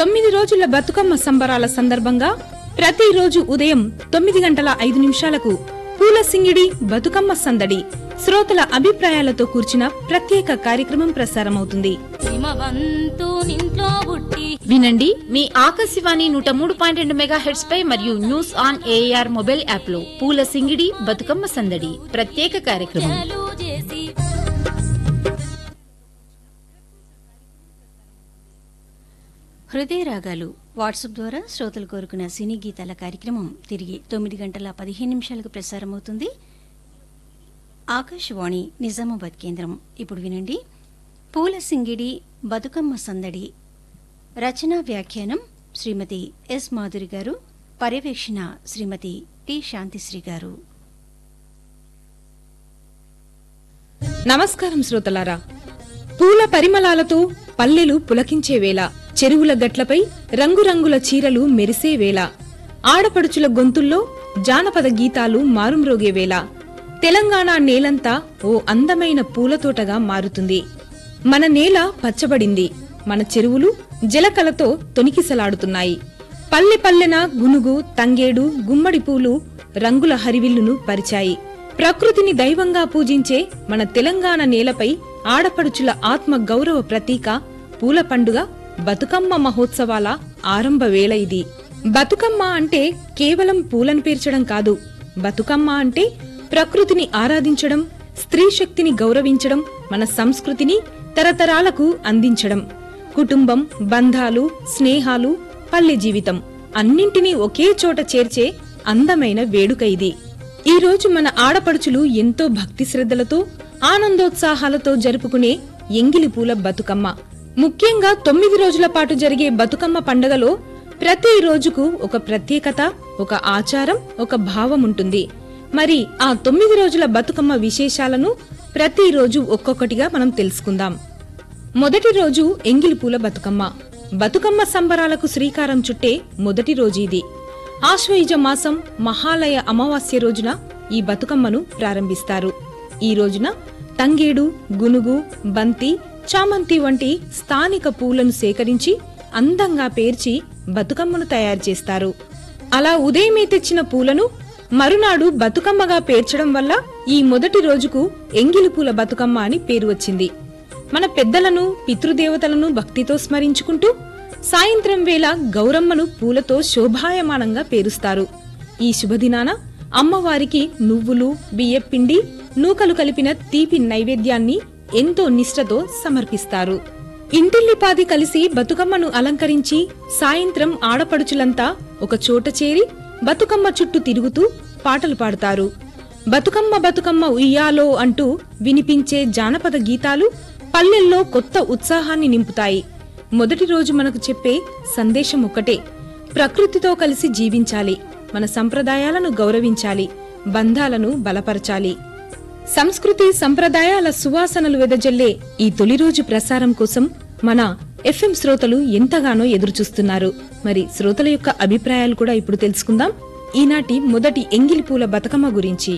తొమ్మిది రోజుల బతుకమ్మ సంబరాల సందర్భంగా ప్రతిరోజు ఉదయం తొమ్మిది గంటల ఐదు నిమిషాలకు పూల సింగిడి బతుకమ్మ సందడి శ్రోతల అభిప్రాయాలతో కూర్చిన ప్రత్యేక కార్యక్రమం ప్రసారమవుతుంది హిమవంతు నింట్లో పుట్టి వినండి మీ ఆకాశవాణి నూట మూడు పాయింట్ రెండు మెగా హెడ్స్ పై మరియు news on AR mobile app లో పూల సింగిడి బతుకమ్మ సందడి ప్రత్యేక కార్యక్రమం చాలు చేసి హృదయ రాగాలు వాట్సాప్ ద్వారా శ్రోతలు కోరుకున్న సినీ గీతాల కార్యక్రమం తిరిగి తొమ్మిది గంటల పదిహేను నిమిషాలకు ప్రసారమవుతుంది ఆకాశవాణి నిజామాబాద్ కేంద్రం ఇప్పుడు వినండి పూల సింగిడి బతుకమ్మ సందడి రచనా వ్యాఖ్యానం శ్రీమతి ఎస్ మాధురి గారు పర్యవేక్షణ శ్రీమతి టి శాంతిశ్రీ గారు నమస్కారం శ్రోతలారా పూల పరిమళాలతో పల్లెలు పులకించే వేళ చెరువుల గట్లపై రంగురంగుల చీరలు మెరిసే వేళ ఆడపడుచుల గొంతుల్లో జానపద గీతాలు మారుమ్రోగే వేళ తెలంగాణ నేలంతా ఓ అందమైన పూలతోటగా మారుతుంది మన నేల పచ్చబడింది మన చెరువులు జలకలతో తొనికిసలాడుతున్నాయి పల్లె పల్లెన గునుగు తంగేడు గుమ్మడి పూలు రంగుల హరివిల్లును పరిచాయి ప్రకృతిని దైవంగా పూజించే మన తెలంగాణ నేలపై ఆడపడుచుల ఆత్మ గౌరవ ప్రతీక పూల పండుగ బతుకమ్మ మహోత్సవాల ఆరంభ వేళ ఇది బతుకమ్మ అంటే కేవలం పూలను పేర్చడం కాదు బతుకమ్మ అంటే ప్రకృతిని ఆరాధించడం స్త్రీ శక్తిని గౌరవించడం మన సంస్కృతిని తరతరాలకు అందించడం కుటుంబం బంధాలు స్నేహాలు పల్లె జీవితం అన్నింటినీ ఒకే చోట చేర్చే అందమైన వేడుక ఇది ఈ రోజు మన ఆడపడుచులు ఎంతో భక్తి శ్రద్ధలతో ఆనందోత్సాహాలతో జరుపుకునే ఎంగిలి పూల బతుకమ్మ ముఖ్యంగా తొమ్మిది రోజుల పాటు జరిగే బతుకమ్మ పండగలో ప్రతి రోజుకు ఒక ప్రత్యేకత ఒక ఆచారం ఒక భావం ఉంటుంది మరి ఆ తొమ్మిది రోజుల బతుకమ్మ విశేషాలను ప్రతిరోజు ఒక్కొక్కటిగా మనం తెలుసుకుందాం మొదటి రోజు ఎంగిలి పూల బతుకమ్మ బతుకమ్మ సంబరాలకు శ్రీకారం చుట్టే మొదటి రోజు ఇది ఆశ్వయుజ మాసం మహాలయ అమావాస్య రోజున ఈ బతుకమ్మను ప్రారంభిస్తారు ఈ రోజున తంగేడు గునుగు బంతి చామంతి వంటి స్థానిక పూలను సేకరించి అందంగా పేర్చి బతుకమ్మను తయారు చేస్తారు అలా ఉదయమే తెచ్చిన పూలను మరునాడు బతుకమ్మగా పేర్చడం వల్ల ఈ మొదటి రోజుకు ఎంగిలి పూల బతుకమ్మ అని పేరు వచ్చింది మన పెద్దలను పితృదేవతలను భక్తితో స్మరించుకుంటూ సాయంత్రం వేళ గౌరమ్మను పూలతో శోభాయమానంగా పేరుస్తారు ఈ శుభదినాన అమ్మవారికి నువ్వులు బియ్యపిండి నూకలు కలిపిన తీపి నైవేద్యాన్ని ఎంతో నిష్ఠతో సమర్పిస్తారు ఇంటిల్లిపాది కలిసి బతుకమ్మను అలంకరించి సాయంత్రం ఆడపడుచులంతా ఒక చోట చేరి బతుకమ్మ చుట్టూ తిరుగుతూ పాటలు పాడుతారు బతుకమ్మ బతుకమ్మ ఉయ్యాలో అంటూ వినిపించే జానపద గీతాలు పల్లెల్లో కొత్త ఉత్సాహాన్ని నింపుతాయి మొదటి రోజు మనకు చెప్పే సందేశం ఒక్కటే ప్రకృతితో కలిసి జీవించాలి మన సంప్రదాయాలను గౌరవించాలి బంధాలను బలపరచాలి సంస్కృతి సంప్రదాయాల సువాసనలు వెదజల్లే ఈ తొలి రోజు ప్రసారం కోసం మన ఎఫ్ఎం శ్రోతలు ఎంతగానో ఎదురుచూస్తున్నారు మరి శ్రోతల యొక్క అభిప్రాయాలు కూడా ఇప్పుడు తెలుసుకుందాం ఈనాటి మొదటి ఎంగిలి పూల బతుకమ్మ గురించి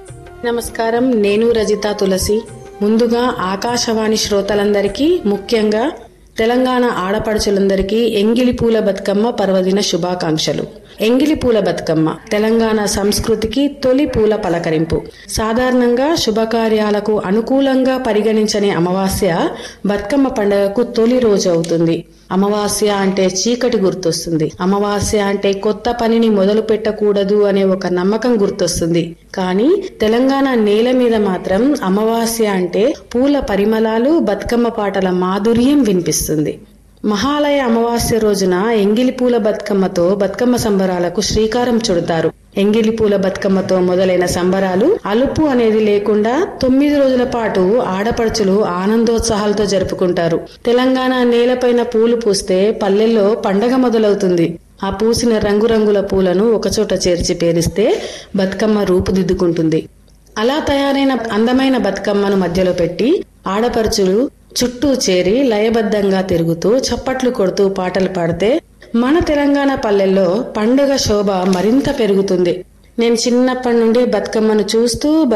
నమస్కారం నేను రజిత తులసి ముందుగా ఆకాశవాణి శ్రోతలందరికీ ముఖ్యంగా తెలంగాణ ఆడపడుచులందరికీ ఎంగిలి పూల బతుకమ్మ పర్వదిన శుభాకాంక్షలు ఎంగిలి పూల బతుకమ్మ తెలంగాణ సంస్కృతికి తొలి పూల పలకరింపు సాధారణంగా శుభకార్యాలకు అనుకూలంగా పరిగణించని అమావాస్య బతుకమ్మ పండుగకు తొలి రోజు అవుతుంది అమావాస్య అంటే చీకటి గుర్తొస్తుంది అమావాస్య అంటే కొత్త పనిని మొదలు పెట్టకూడదు అనే ఒక నమ్మకం గుర్తొస్తుంది కానీ తెలంగాణ నేల మీద మాత్రం అమావాస్య అంటే పూల పరిమళాలు బతుకమ్మ పాటల మాధుర్యం వినిపిస్తుంది మహాలయ అమావాస్య రోజున ఎంగిలి పూల బతుకమ్మతో బతుకమ్మ సంబరాలకు శ్రీకారం చుడతారు ఎంగిలి పూల బతుకమ్మతో మొదలైన సంబరాలు అలుపు అనేది లేకుండా తొమ్మిది రోజుల పాటు ఆడపడుచులు ఆనందోత్సాహాలతో జరుపుకుంటారు తెలంగాణ నేలపైన పూలు పూస్తే పల్లెల్లో పండగ మొదలవుతుంది ఆ పూసిన రంగురంగుల పూలను ఒకచోట చేర్చి పేరిస్తే బతుకమ్మ రూపుదిద్దుకుంటుంది అలా తయారైన అందమైన బతుకమ్మను మధ్యలో పెట్టి ఆడపడుచులు చుట్టూ చేరి లయబద్ధంగా తిరుగుతూ చప్పట్లు కొడుతూ పాటలు పాడితే మన తెలంగాణ పల్లెల్లో పండుగ శోభ మరింత పెరుగుతుంది నేను చిన్నప్పటి నుండి బతుకమ్మను చూస్తూ